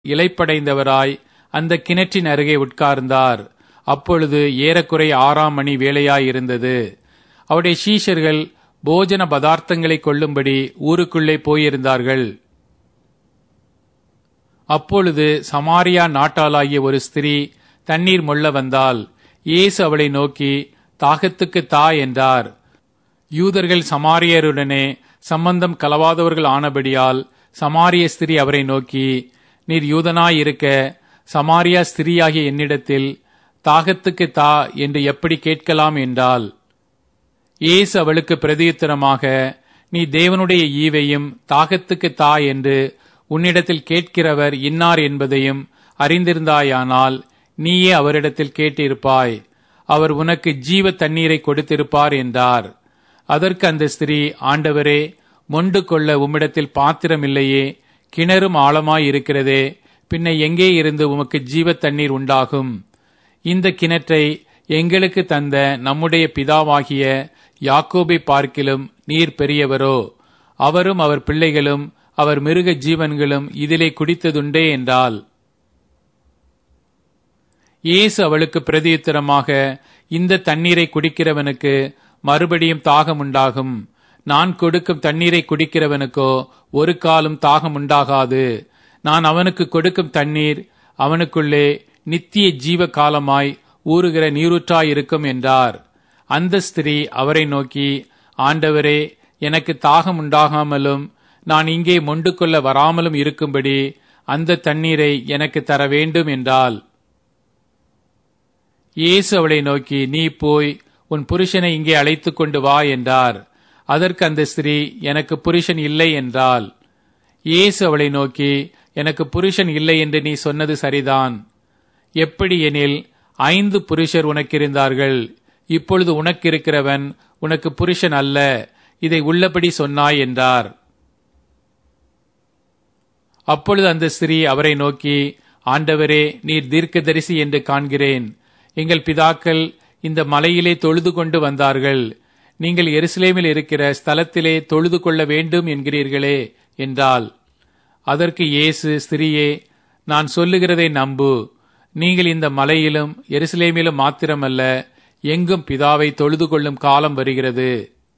இலைப்படைந்தவராய் அந்த கிணற்றின் அருகே உட்கார்ந்தார் அப்பொழுது ஏறக்குறைய ஆறாம் மணி வேளையாயிருந்தது அவருடைய சீஷர்கள் போஜன பதார்த்தங்களை கொள்ளும்படி ஊருக்குள்ளே போயிருந்தார்கள் அப்பொழுது சமாரியா நாட்டாளாகிய ஒரு ஸ்திரீ தண்ணீர் மொள்ள வந்தால் இயேசு அவளை நோக்கி தாகத்துக்கு தா என்றார் யூதர்கள் சமாரியருடனே சம்பந்தம் கலவாதவர்கள் ஆனபடியால் சமாரிய ஸ்திரீ அவரை நோக்கி நீர் யூதனாயிருக்க சமாரியா ஸ்திரீயாகிய என்னிடத்தில் தாகத்துக்கு தா என்று எப்படி கேட்கலாம் என்றால் இயேசு அவளுக்கு பிரதியுத்தரமாக நீ தேவனுடைய ஈவையும் தாகத்துக்கு தா என்று உன்னிடத்தில் கேட்கிறவர் இன்னார் என்பதையும் அறிந்திருந்தாயானால் நீயே அவரிடத்தில் கேட்டிருப்பாய் அவர் உனக்கு ஜீவ தண்ணீரை கொடுத்திருப்பார் என்றார் அதற்கு அந்த ஸ்திரீ ஆண்டவரே மொண்டு கொள்ள உம்மிடத்தில் பாத்திரம் இல்லையே கிணறும் ஆழமாய் இருக்கிறதே பின்ன எங்கே இருந்து உமக்கு ஜீவ தண்ணீர் உண்டாகும் இந்த கிணற்றை எங்களுக்கு தந்த நம்முடைய பிதாவாகிய யாக்கோபை பார்க்கிலும் நீர் பெரியவரோ அவரும் அவர் பிள்ளைகளும் அவர் மிருக ஜீவன்களும் இதிலே குடித்ததுண்டே என்றால் இயேசு அவளுக்கு பிரதியுத்தரமாக இந்த தண்ணீரை குடிக்கிறவனுக்கு மறுபடியும் தாகம் உண்டாகும் நான் கொடுக்கும் தண்ணீரை குடிக்கிறவனுக்கோ ஒரு காலம் தாகம் உண்டாகாது நான் அவனுக்கு கொடுக்கும் தண்ணீர் அவனுக்குள்ளே நித்திய ஜீவ காலமாய் ஊறுகிற நீரூற்றாயிருக்கும் என்றார் அந்த ஸ்திரீ அவரை நோக்கி ஆண்டவரே எனக்கு தாகம் உண்டாகாமலும் நான் இங்கே மொண்டு கொள்ள வராமலும் இருக்கும்படி அந்த தண்ணீரை எனக்கு தர வேண்டும் என்றால் இயேசு அவளை நோக்கி நீ போய் உன் புருஷனை இங்கே அழைத்துக் கொண்டு வா என்றார் அதற்கு அந்த ஸ்திரீ எனக்கு புருஷன் இல்லை என்றால் இயேசு அவளை நோக்கி எனக்கு புருஷன் இல்லை என்று நீ சொன்னது சரிதான் எப்படி எனில் ஐந்து புருஷர் உனக்கிருந்தார்கள் இப்பொழுது உனக்கிருக்கிறவன் உனக்கு புருஷன் அல்ல இதை உள்ளபடி சொன்னாய் என்றார் அப்பொழுது அந்த ஸ்திரீ அவரை நோக்கி ஆண்டவரே நீர் தீர்க்கதரிசி என்று காண்கிறேன் எங்கள் பிதாக்கள் இந்த மலையிலே தொழுது கொண்டு வந்தார்கள் நீங்கள் எருசலேமில் இருக்கிற ஸ்தலத்திலே தொழுது கொள்ள வேண்டும் என்கிறீர்களே என்றால் அதற்கு இயேசு ஸ்திரியே நான் சொல்லுகிறதை நம்பு நீங்கள் இந்த மலையிலும் எருசலேமிலும் மாத்திரமல்ல எங்கும் பிதாவை தொழுது கொள்ளும் காலம் வருகிறது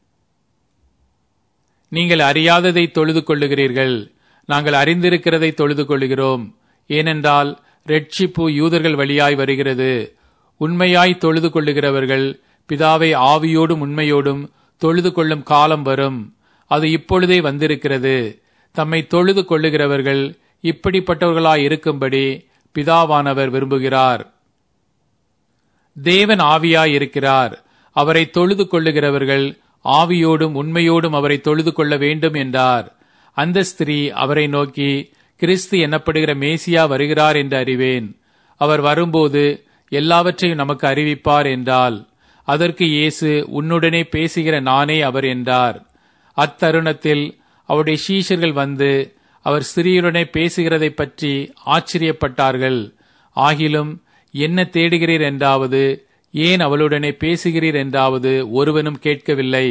நீங்கள் அறியாததை தொழுது கொள்ளுகிறீர்கள் நாங்கள் அறிந்திருக்கிறதை தொழுது கொள்ளுகிறோம் ஏனென்றால் ரெட்சிப்பு யூதர்கள் வழியாய் வருகிறது உண்மையாய் தொழுது கொள்ளுகிறவர்கள் பிதாவை ஆவியோடும் உண்மையோடும் தொழுது கொள்ளும் காலம் வரும் அது இப்பொழுதே வந்திருக்கிறது தம்மை தொழுது கொள்ளுகிறவர்கள் இப்படிப்பட்டவர்களாய் இருக்கும்படி பிதாவானவர் விரும்புகிறார் தேவன் ஆவியாய் இருக்கிறார் அவரை தொழுது கொள்ளுகிறவர்கள் ஆவியோடும் உண்மையோடும் அவரை தொழுது கொள்ள வேண்டும் என்றார் அந்த ஸ்திரீ அவரை நோக்கி கிறிஸ்து எனப்படுகிற மேசியா வருகிறார் என்று அறிவேன் அவர் வரும்போது எல்லாவற்றையும் நமக்கு அறிவிப்பார் என்றால் அதற்கு இயேசு உன்னுடனே பேசுகிற நானே அவர் என்றார் அத்தருணத்தில் அவருடைய சீஷர்கள் வந்து அவர் ஸ்திரீயுடனே பேசுகிறதை பற்றி ஆச்சரியப்பட்டார்கள் ஆகிலும் என்ன தேடுகிறீர் என்றாவது ஏன் அவளுடனே பேசுகிறீர் என்றாவது ஒருவனும் கேட்கவில்லை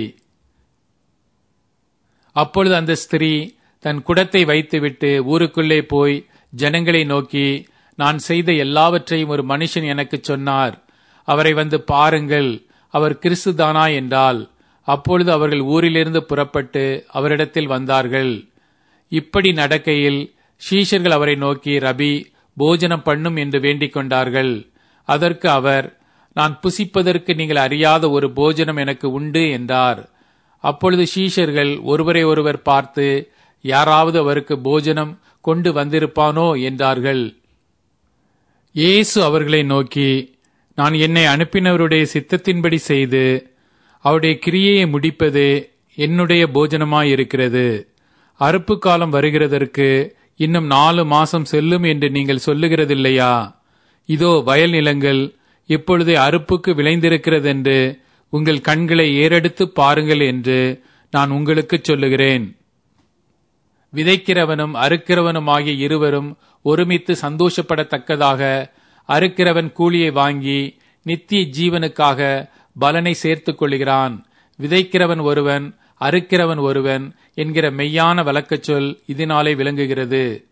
அப்பொழுது அந்த ஸ்திரீ தன் குடத்தை வைத்துவிட்டு ஊருக்குள்ளே போய் ஜனங்களை நோக்கி நான் செய்த எல்லாவற்றையும் ஒரு மனுஷன் எனக்கு சொன்னார் அவரை வந்து பாருங்கள் அவர் கிறிஸ்துதானா என்றால் அப்பொழுது அவர்கள் ஊரிலிருந்து புறப்பட்டு அவரிடத்தில் வந்தார்கள் இப்படி நடக்கையில் ஷீஷர்கள் அவரை நோக்கி ரபி போஜனம் பண்ணும் என்று வேண்டிக் கொண்டார்கள் அதற்கு அவர் நான் புசிப்பதற்கு நீங்கள் அறியாத ஒரு போஜனம் எனக்கு உண்டு என்றார் அப்பொழுது ஷீஷர்கள் ஒருவரை ஒருவர் பார்த்து யாராவது அவருக்கு போஜனம் கொண்டு வந்திருப்பானோ என்றார்கள் இயேசு அவர்களை நோக்கி நான் என்னை அனுப்பினவருடைய சித்தத்தின்படி செய்து அவருடைய கிரியையை முடிப்பது என்னுடைய போஜனமாயிருக்கிறது அறுப்பு காலம் வருகிறதற்கு இன்னும் நாலு மாசம் செல்லும் என்று நீங்கள் சொல்லுகிறதில்லையா இதோ வயல் நிலங்கள் இப்பொழுதே அறுப்புக்கு விளைந்திருக்கிறதென்று உங்கள் கண்களை ஏறெடுத்து பாருங்கள் என்று நான் உங்களுக்கு சொல்லுகிறேன் விதைக்கிறவனும் அறுக்கிறவனுமாகிய இருவரும் ஒருமித்து சந்தோஷப்படத்தக்கதாக அறுக்கிறவன் கூலியை வாங்கி நித்திய ஜீவனுக்காக பலனை சேர்த்துக் கொள்கிறான் விதைக்கிறவன் ஒருவன் அறுக்கிறவன் ஒருவன் என்கிற மெய்யான வழக்கச் சொல் இதனாலே விளங்குகிறது